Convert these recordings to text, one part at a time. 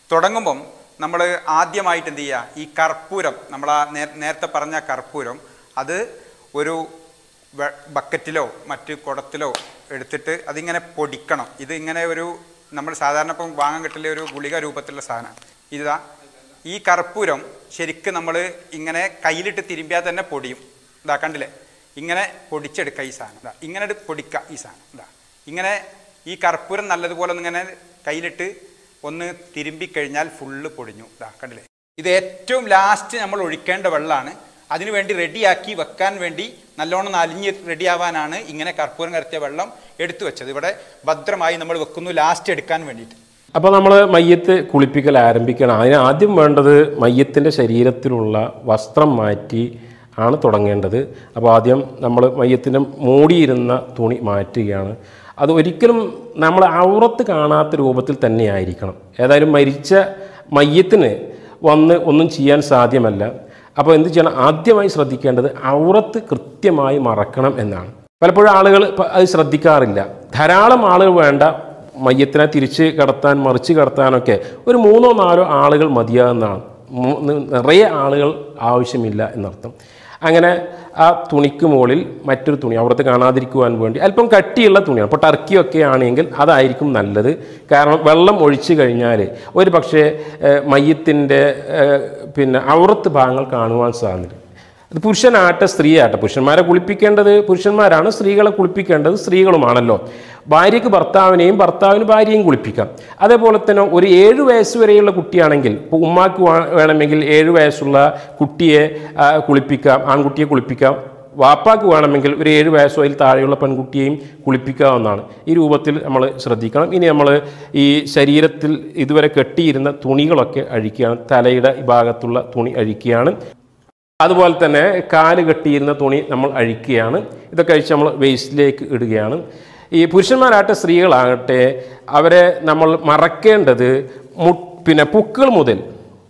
തുടങ്ങുമ്പം നമ്മൾ ആദ്യമായിട്ട് എന്ത് ചെയ്യുക ഈ കർപ്പൂരം നമ്മൾ ആ നേ നേരത്തെ പറഞ്ഞ കർപ്പൂരം അത് ഒരു വെ- ബക്കറ്റിലോ മറ്റ് കുടത്തിലോ എടുത്തിട്ട് അതിങ്ങനെ പൊടിക്കണം ഇത് ഇങ്ങനെ ഒരു നമ്മൾ സാധാരണ ഇപ്പം വാങ്ങാൻ കിട്ടുന്ന ഒരു ഗുളിക രൂപത്തിലുള്ള സാധനമാണ് ഇതാ ഈ കർപ്പൂരം ശരിക്കും നമ്മൾ ഇങ്ങനെ കയ്യിലിട്ട് തിരുമ്പിയാൽ തന്നെ പൊടിയും ഇതാ കണ്ടില്ലേ ഇങ്ങനെ പൊടിച്ചെടുക്കുക ഈ സാധനം ഇതാ ഇങ്ങനെ എടുത്ത് പൊടിക്കുക ഈ സാധനം ഇതാ ഇങ്ങനെ ഈ കർപ്പൂരം നല്ലതുപോലെ ഒന്നിങ്ങനെ കയ്യിലിട്ട് ഒന്ന് തിരുമ്പി കഴിഞ്ഞാൽ ഫുള്ള് പൊടിഞ്ഞു ഇതാ കണ്ടില്ലേ ഇത് ഏറ്റവും ലാസ്റ്റ് നമ്മൾ ഒഴിക്കേണ്ട വെള്ളമാണ് അതിനു വേണ്ടി റെഡിയാക്കി വെക്കാൻ വേണ്ടി നല്ലോണം നലിഞ്ഞ് റെഡിയാവാനാണ് ഇങ്ങനെ കർപ്പൂരം കരത്തിയ വെള്ളം എടുത്തു വെച്ചത് ഇവിടെ ഭദ്രമായി നമ്മൾ വെക്കുന്നു ലാസ്റ്റ് എടുക്കാൻ വേണ്ടിയിട്ട് അപ്പോൾ നമ്മൾ മയ്യത്ത് കുളിപ്പിക്കൽ ആരംഭിക്കണം അതിന് ആദ്യം വേണ്ടത് മയ്യത്തിൻ്റെ ശരീരത്തിലുള്ള വസ്ത്രം മാറ്റി ആണ് തുടങ്ങേണ്ടത് അപ്പോൾ ആദ്യം നമ്മൾ മയ്യത്തിൻ്റെ മൂടിയിരുന്ന തുണി മാറ്റുകയാണ് അത് ഒരിക്കലും നമ്മൾ ഔറത്ത് കാണാത്ത രൂപത്തിൽ തന്നെ ആയിരിക്കണം ഏതായാലും മരിച്ച മയ്യത്തിന് വന്ന് ഒന്നും ചെയ്യാൻ സാധ്യമല്ല അപ്പോൾ എന്ത് ചെയ്യണം ആദ്യമായി ശ്രദ്ധിക്കേണ്ടത് ഔറത്ത് കൃത്യമായി മറക്കണം എന്നാണ് പലപ്പോഴും ആളുകൾ പ- അത് ശ്രദ്ധിക്കാറില്ല ധാരാളം ആളുകൾ വേണ്ട മയ്യത്തിനെ തിരിച്ച് കടത്താൻ മറിച്ച് കടത്താനൊക്കെ ഒരു മൂന്നോ നാലോ ആളുകൾ മതിയാകുന്നതാണ് മൂ- നി- നിറയെ ആളുകൾ ആവശ്യമില്ല എന്നർത്ഥം അങ്ങനെ ആ തുണിക്ക് മുകളിൽ മറ്റൊരു തുണി അവിടുത്തെ കാണാതിരിക്കുവാൻ വേണ്ടി അല്പം കട്ടിയുള്ള തുണിയാണ് അപ്പോൾ ടർക്കിയൊക്കെ ആണെങ്കിൽ അതായിരിക്കും നല്ലത് കാരണം വെള്ളം ഒഴിച്ചു കഴിഞ്ഞാൽ ഒരു പക്ഷേ ഏഹ്, മയ്യത്തിൻ്റെ ഏഹ്, പിന്നെ ഔറത്ത് ഭാഗങ്ങൾ കാണുവാൻ സാധ്യത അത് പുരുഷനാട്ടെ സ്ത്രീയാട്ടെ പുരുഷന്മാരെ കുളിപ്പിക്കേണ്ടത് പുരുഷന്മാരാണ് സ്ത്രീകളെ കുളിപ്പിക്കേണ്ടത് സ്ത്രീകളുമാണല്ലോ ഭാര്യയ്ക്ക് ഭർത്താവിനെയും ഭർത്താവിന് ഭാര്യയും കുളിപ്പിക്കാം അതേപോലെ തന്നെ ഒരു ഏഴ് വയസ്സ് വരെയുള്ള കുട്ടിയാണെങ്കിൽ ഇപ്പോൾ ഉമ്മാക്ക് വാ- വേണമെങ്കിൽ ഏഴ് വയസ്സുള്ള കുട്ടിയെ ആ, കുളിപ്പിക്കാം ആൺകുട്ടിയെ കുളിപ്പിക്കാം വാപ്പാക്ക് വേണമെങ്കിൽ ഒരു ഏഴ് വയസ്സോ അതിൽ താഴെയുള്ള പെൺകുട്ടിയെയും കുളിപ്പിക്കാവുന്നതാണ് ഈ രൂപത്തിൽ നമ്മൾ ശ്രദ്ധിക്കണം ഇനി നമ്മൾ ഈ ശരീരത്തിൽ ഇതുവരെ കെട്ടിയിരുന്ന തുണികളൊക്കെ അഴിക്കുകയാണ് തലയുടെ ഈ ഭാഗത്തുള്ള തുണി അഴിക്കുകയാണ് അതുപോലെ തന്നെ കാല് കെട്ടിയിരുന്ന തുണി നമ്മൾ അഴിക്കുകയാണ് ഇതൊക്കെ അഴിച്ച് നമ്മൾ വേസ്റ്റിലേക്ക് ഇടുകയാണ് ഈ പുരുഷന്മാരാകട്ടെ സ്ത്രീകളാകട്ടെ അവരെ നമ്മൾ മറക്കേണ്ടത് മു പിന്നെ പുക്കൾ മുതൽ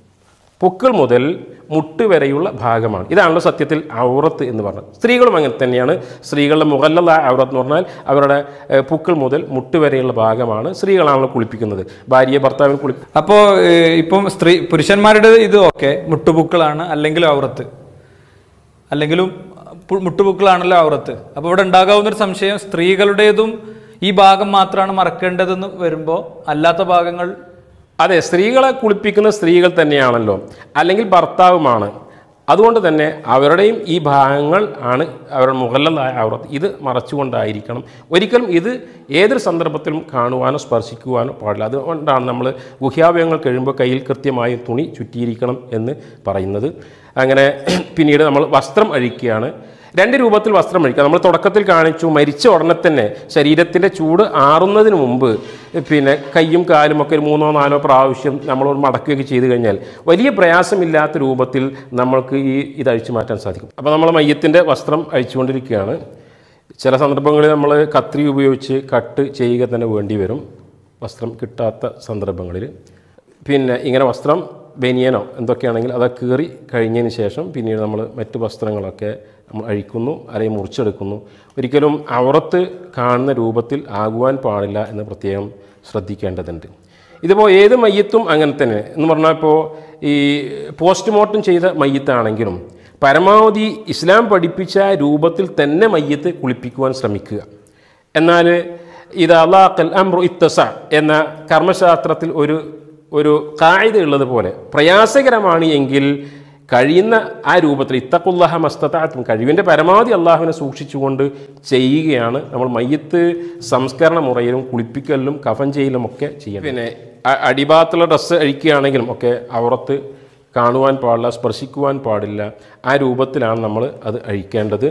പുക്കൾ മുതൽ മുട്ട് വരെയുള്ള ഭാഗമാണ് ഇതാണല്ലോ സത്യത്തിൽ ഔറത്ത് എന്ന് പറഞ്ഞത് സ്ത്രീകളും അങ്ങനെ തന്നെയാണ് സ്ത്രീകളുടെ മുകളിലുള്ള ഔറത്ത് എന്ന് പറഞ്ഞാൽ അവരുടെ ഏഹ്, പുക്കൾ മുതൽ മുട്ട് വരെയുള്ള ഭാഗമാണ് സ്ത്രീകളാണല്ലോ കുളിപ്പിക്കുന്നത് ഭാര്യയെ ഭർത്താവിനെ കുളി അപ്പോൾ ഇപ്പം സ്ത്രീ പുരുഷന്മാരുടെ ഇത് ഓക്കെ മുട്ടുപൂക്കളാണ് അല്ലെങ്കിൽ ഔറത്ത് അല്ലെങ്കിലും പു- മുട്ടുപൂക്കളാണല്ലോ ഔറത്ത് അപ്പോൾ ഇവിടെ ഉണ്ടാകാവുന്ന ഒരു സംശയം സ്ത്രീകളുടേതും ഈ ഭാഗം മാത്രമാണ് മറക്കേണ്ടതെന്ന് വരുമ്പോൾ അല്ലാത്ത ഭാഗങ്ങൾ അതെ സ്ത്രീകളെ കുളിപ്പിക്കുന്ന സ്ത്രീകൾ തന്നെയാണല്ലോ അല്ലെങ്കിൽ ഭർത്താവുമാണ് അതുകൊണ്ട് തന്നെ അവരുടെയും ഈ ഭാഗങ്ങൾ ആണ് അവരുടെ മുകളിലായ ഔറത്ത് ഇത് മറച്ചുകൊണ്ടായിരിക്കണം ഒരിക്കലും ഇത് ഏതൊരു സന്ദർഭത്തിലും കാണുവാനോ സ്പർശിക്കുവാനോ പാടില്ല അതുകൊണ്ടാണ് നമ്മൾ ഗുഹ്യാവയവങ്ങൾ കഴിയുമ്പോൾ കയ്യിൽ കൃത്യമായി തുണി ചുറ്റിയിരിക്കണം എന്ന് പറയുന്നത് അങ്ങനെ പിന്നീട് നമ്മൾ വസ്ത്രം അഴിക്കുകയാണ് രണ്ട് രൂപത്തിൽ വസ്ത്രം അഴിക്കുക നമ്മൾ തുടക്കത്തിൽ കാണിച്ചു മരിച്ച ഉടനെ തന്നെ ശരീരത്തിൻ്റെ ചൂട് ആറുന്നതിന് മുമ്പ് പിന്നെ കയ്യും കാലും ഒക്കെ ഒരു മൂന്നോ നാലോ പ്രാവശ്യം നമ്മൾ മടക്കുകയൊക്കെ ചെയ്തു കഴിഞ്ഞാൽ വലിയ പ്രയാസമില്ലാത്ത രൂപത്തിൽ നമ്മൾക്ക് ഈ ഇത് അഴിച്ചു മാറ്റാൻ സാധിക്കും അപ്പോൾ നമ്മൾ മയ്യത്തിൻ്റെ വസ്ത്രം അഴിച്ചുകൊണ്ടിരിക്കുകയാണ് ചില സന്ദർഭങ്ങളിൽ നമ്മൾ കത്രി ഉപയോഗിച്ച് കട്ട് ചെയ്യുക തന്നെ വേണ്ടി വരും വസ്ത്രം കിട്ടാത്ത സന്ദർഭങ്ങളിൽ പിന്നെ ഇങ്ങനെ വസ്ത്രം ബനിയനോ എന്തൊക്കെയാണെങ്കിൽ അത് കീറി കഴിഞ്ഞതിന് ശേഷം പിന്നീട് നമ്മൾ മറ്റ് വസ്ത്രങ്ങളൊക്കെ നമ്മൾ അഴിക്കുന്നു അല്ലെങ്കിൽ മുറിച്ചെടുക്കുന്നു ഒരിക്കലും ഔറത്ത് കാണുന്ന രൂപത്തിൽ ആകുവാൻ പാടില്ല എന്ന് പ്രത്യേകം ശ്രദ്ധിക്കേണ്ടതുണ്ട് ഇതിപ്പോൾ ഏത് മയ്യത്തും അങ്ങനെ തന്നെ എന്ന് പറഞ്ഞാൽ ഇപ്പോൾ ഈ പോസ്റ്റ്മോർട്ടം ചെയ്ത മയ്യത്താണെങ്കിലും പരമാവധി ഇസ്ലാം പഠിപ്പിച്ച രൂപത്തിൽ തന്നെ മയ്യത്ത് കുളിപ്പിക്കുവാൻ ശ്രമിക്കുക എന്നാൽ ഇത് അള്ളാഖൽ അംറു ഇത്തസ എന്ന കർമ്മശാസ്ത്രത്തിൽ ഒരു ഒരു കായിക ഉള്ളതുപോലെ പ്രയാസകരമാണ് എങ്കിൽ കഴിയുന്ന ആ രൂപത്തിൽ ഇത്തക്കുല്ലാഹ മസ്തത്താത്തും കഴിവിൻ്റെ പരമാവധി അള്ളാഹുവിനെ സൂക്ഷിച്ചുകൊണ്ട് ചെയ്യുകയാണ് നമ്മൾ മയ്യത്ത് സംസ്കരണ മുറയിലും കുളിപ്പിക്കലിലും കഫൻ ചെയ്യലും ഒക്കെ ചെയ്യണം പിന്നെ അ- അടിഭാഗത്തുള്ള ഡ്രസ്സ് അഴിക്കുകയാണെങ്കിലും ഒക്കെ അവറത്ത് കാണുവാൻ പാടില്ല സ്പർശിക്കുവാൻ പാടില്ല ആ രൂപത്തിലാണ് നമ്മൾ അത് അഴിക്കേണ്ടത്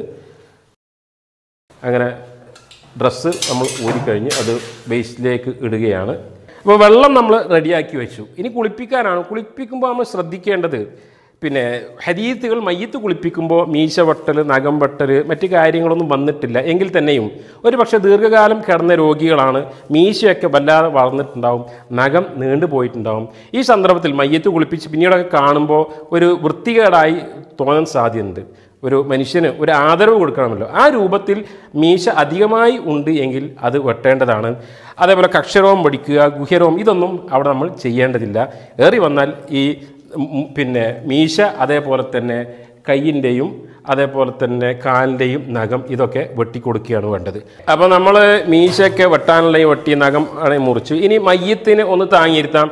അങ്ങനെ ഡ്രസ്സ് നമ്മൾ ഊരിക്കഴിഞ്ഞ് അത് വേസ്റ്റിലേക്ക് ഇടുകയാണ് അപ്പോൾ വെള്ളം നമ്മൾ റെഡിയാക്കി വെച്ചു ഇനി കുളിപ്പിക്കാനാണ് കുളിപ്പിക്കുമ്പോൾ നമ്മൾ ശ്രദ്ധിക്കേണ്ടത് പിന്നെ ഹരീത്തുകൾ മയ്യത്ത് കുളിപ്പിക്കുമ്പോൾ മീശ വെട്ടൽ നഖം വെട്ടൽ മറ്റു കാര്യങ്ങളൊന്നും വന്നിട്ടില്ല എങ്കിൽ തന്നെയും ഒരു പക്ഷേ ദീർഘകാലം കിടന്ന രോഗികളാണ് മീശയൊക്കെ വല്ലാതെ വളർന്നിട്ടുണ്ടാവും നഖം നീണ്ടു പോയിട്ടുണ്ടാവും ഈ സന്ദർഭത്തിൽ മയ്യത്ത് കുളിപ്പിച്ച് പിന്നീടൊക്കെ കാണുമ്പോൾ ഒരു വൃത്തികേടായി തോന്നാൻ സാധ്യതയുണ്ട് ഒരു മനുഷ്യന് ഒരു ആദരവ് കൊടുക്കണമല്ലോ ആ രൂപത്തിൽ മീശ അധികമായി ഉണ്ട് എങ്കിൽ അത് വെട്ടേണ്ടതാണ് അതേപോലെ കക്ഷരവും പഠിക്കുക ഗുഹ്യരവും ഇതൊന്നും അവിടെ നമ്മൾ ചെയ്യേണ്ടതില്ല ഏറി വന്നാൽ ഈ ഉം, പിന്നെ മീശ അതേപോലെ തന്നെ കയ്യിൻ്റെയും അതേപോലെ തന്നെ കാലിൻ്റെയും നഖം ഇതൊക്കെ വെട്ടിക്കൊടുക്കുകയാണ് വേണ്ടത് അപ്പോൾ നമ്മൾ മീശയൊക്കെ വെട്ടാനുള്ള ഈ വെട്ടി നഖം ആണ് മുറിച്ചു ഇനി മയ്യത്തിന് ഒന്ന് താങ്ങിയിരുത്താം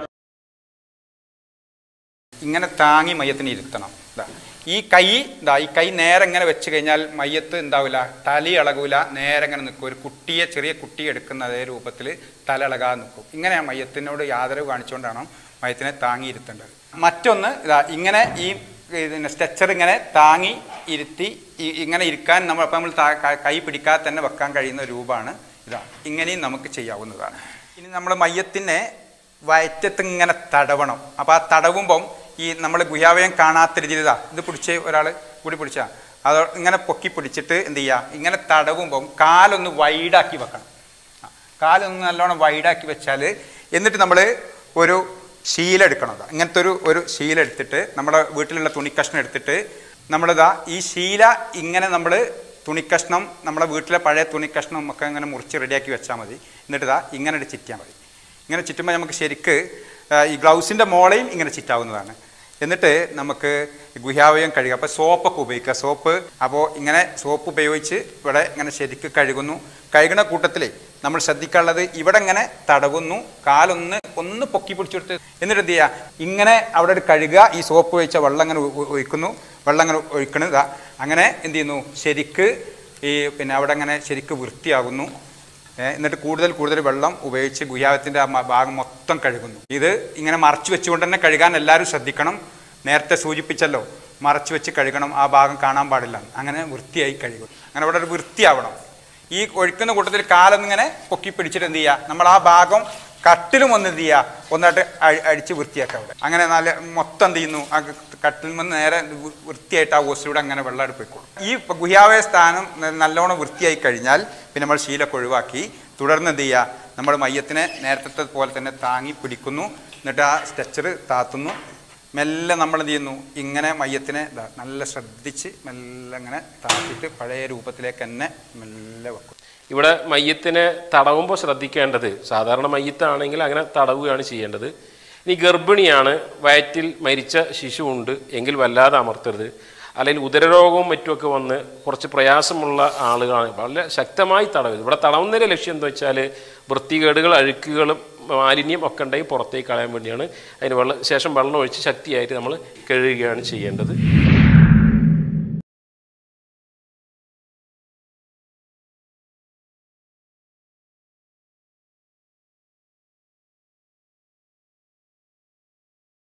ഇങ്ങനെ താങ്ങി മയ്യത്തിന് ഇരുത്തണം ഇതാ ഈ കൈ ഇതാ ഈ കൈ നേരെ ഇങ്ങനെ വെച്ച് കഴിഞ്ഞാൽ മയ്യത്ത് ഉണ്ടാവില്ല തല ഇളകൂല നേരെ ഇങ്ങനെ നിൽക്കും ഒരു കുട്ടിയെ ചെറിയ കുട്ടിയെ എടുക്കുന്ന അതേ രൂപത്തിൽ തല ഇളകാതെ നിൽക്കും ഇങ്ങനെ മയ്യത്തിനോട് യാതൊരു കാണിച്ചുകൊണ്ടാണ് മയ്യത്തിനെ താങ്ങി ഇരുത്തേണ്ടത് മറ്റൊന്ന് ഇതാ ഇങ്ങനെ ഈ ഇതിന് സ്ട്രെച്ചർ ഇങ്ങനെ താങ്ങി ഇരുത്തി ഈ- ഇങ്ങനെ ഇരിക്കാൻ നമ്മൾ അപ്പം നമ്മൾ താ- ക- കൈ പിടിക്കാതെ തന്നെ വെക്കാൻ കഴിയുന്ന രൂപമാണ് ഇതാ ഇങ്ങനെയും നമുക്ക് ചെയ്യാവുന്നതാണ് ഇനി നമ്മൾ മയ്യത്തിനെ വയറ്റത്ത് ഇങ്ങനെ തടവണം അപ്പോൾ ആ തടവുമ്പം ഈ നമ്മൾ ഗുയാവയം കാണാത്ത രീതിയിൽ ഇതാ ഇത് പിടിച്ച് ഒരാൾ കൂടി പിടിച്ചാൽ അത് ഇങ്ങനെ പൊക്കി പിടിച്ചിട്ട് എന്ത് ചെയ്യുക ഇങ്ങനെ തടവുമ്പം കാലൊന്ന് വൈഡാക്കി വെക്കണം ആ, കാലൊന്ന് നല്ലോണം വൈഡാക്കി വെച്ചാൽ എന്നിട്ട് നമ്മൾ ഒരു ശീല എടുക്കണം ദാ. ഇങ്ങനത്തെ ഒരു ഒരു ശീല എടുത്തിട്ട് നമ്മുടെ വീട്ടിലുള്ള തുണിക്കഷ്ണം എടുത്തിട്ട് നമ്മളിതാ ഈ ശീല ഇങ്ങനെ നമ്മൾ തുണിക്കഷ്ണം നമ്മുടെ വീട്ടിലെ പഴയ തുണിക്കഷ്ണം ഒക്കെ ഇങ്ങനെ മുറിച്ച് റെഡിയാക്കി വെച്ചാൽ മതി എന്നിട്ട് ഇതാ ഇങ്ങനെ ഒരു ചിറ്റിയാൽ മതി ഇങ്ങനെ ചുറ്റുമ്പോൾ നമുക്ക് ശരിക്ക് ആ, ഈ ഗ്ലൗസിൻ്റെ മോളയും ഇങ്ങനെ ചിറ്റാവുന്നതാണ് എന്നിട്ട് നമുക്ക് ഗുഹ്യാവയം കഴുകുക അപ്പോൾ സോപ്പൊക്കെ ഉപയോഗിക്കുക സോപ്പ് അപ്പോൾ ഇങ്ങനെ സോപ്പ് ഉപയോഗിച്ച് ഇവിടെ ഇങ്ങനെ ശരിക്ക് കഴുകുന്നു കഴുകുന്ന കൂട്ടത്തിൽ നമ്മൾ ശ്രദ്ധിക്കാനുള്ളത് ഇവിടെ ഇങ്ങനെ തടവുന്നു കാലൊന്ന് ഒന്ന് പൊക്കി പിടിച്ചു കൊടുത്ത് എന്നിട്ട് എന്ത് ചെയ്യുക ഇങ്ങനെ അവിടെ ഒരു കഴുകുക ഈ സോപ്പ് ഒഴിച്ച വെള്ളം അങ്ങനെ ഒ- ഒ- ഒഴിക്കുന്നു വെള്ളം അങ്ങനെ ഒഴിക്കണത് ഇതാ അങ്ങനെ എന്ത് ചെയ്യുന്നു ശരിക്ക് ഈ പിന്നെ അവിടെ അങ്ങനെ ശരിക്ക് വൃത്തിയാകുന്നു ഏ, എന്നിട്ട് കൂടുതൽ കൂടുതൽ വെള്ളം ഉപയോഗിച്ച് ഗുയാവത്തിൻ്റെ ആ മ- ഭാഗം മൊത്തം കഴുകുന്നു ഇത് ഇങ്ങനെ മറച്ചു വെച്ചുകൊണ്ട് തന്നെ കഴുകാൻ എല്ലാവരും ശ്രദ്ധിക്കണം നേരത്തെ സൂചിപ്പിച്ചല്ലോ മറച്ചു വെച്ച് കഴുകണം ആ ഭാഗം കാണാൻ പാടില്ല അങ്ങനെ വൃത്തിയായി കഴുകും അങ്ങനെ അവിടെ ഒരു വൃത്തിയാവണം ഈ ഒഴിക്കുന്ന കൂട്ടത്തിൽ കാലൊന്നിങ്ങനെ പൊക്കി പിടിച്ചിട്ട് എന്ത് ചെയ്യുക നമ്മൾ ആ ഭാഗം കട്ടിലും ഒന്ന് എന്ത് ചെയ്യുക ഒന്നായിട്ട് അഴി- അടിച്ച് വൃത്തിയാക്കുക അവിടെ അങ്ങനെ നല്ല മൊത്തം എന്ത് ചെയ്യുന്നു ആ കട്ടിൽ നിന്ന് നേരെ വൃ- വൃത്തിയായിട്ട് ആ ഓസിലൂടെ അങ്ങനെ വെള്ളം എടുപ്പിക്കോളും ഈ ഗുഹ്യാവയ സ്ഥാനം ന- നല്ലോണം വൃത്തിയായി കഴിഞ്ഞാൽ പിന്നെ നമ്മൾ ശീലമൊക്കെ ഒഴിവാക്കി തുടർന്ന് എന്ത് ചെയ്യുക നമ്മൾ മയ്യത്തിനെ നേരത്തെ പോലെ തന്നെ താങ്ങി പിടിക്കുന്നു എന്നിട്ട് ആ സ്ട്രെച്ചർ താത്തുന്നു മെല്ലെ നമ്മൾ എന്ത് ചെയ്യുന്നു ഇങ്ങനെ മയ്യത്തിനെ ദാ നല്ല ശ്രദ്ധിച്ച് മെല്ലെ ഇങ്ങനെ താത്തിയിട്ട് പഴയ രൂപത്തിലേക്ക് തന്നെ മെല്ലെ വെക്കും ഇവിടെ മയ്യത്തിനെ തടവുമ്പോൾ ശ്രദ്ധിക്കേണ്ടത് സാധാരണ മയ്യത്താണെങ്കിൽ അങ്ങനെ തടവുകയാണ് ചെയ്യേണ്ടത് ഇനി ഗർഭിണിയാണ് വയറ്റിൽ മരിച്ച ശിശുവുണ്ട് എങ്കിൽ വല്ലാതെ അമർത്തരുത് അല്ലെങ്കിൽ ഉദരരോഗവും മറ്റുമൊക്കെ വന്ന് കുറച്ച് പ്രയാസമുള്ള ആളുകളാണ് വളരെ ശക്തമായി തടവരുത് ഇവിടെ തടവുന്നതിൻ്റെ ലക്ഷ്യം എന്താ വെച്ചാൽ വൃത്തികേടുകൾ അഴുക്കുകളും മാലിന്യം ഒക്കെ ഉണ്ടെങ്കിൽ പുറത്തേക്ക് കളയാൻ വേണ്ടിയാണ് അതിന് വെള്ളം ശേഷം വെള്ളം ഒഴിച്ച് ശക്തിയായിട്ട് നമ്മൾ കഴുകുകയാണ് ചെയ്യേണ്ടത്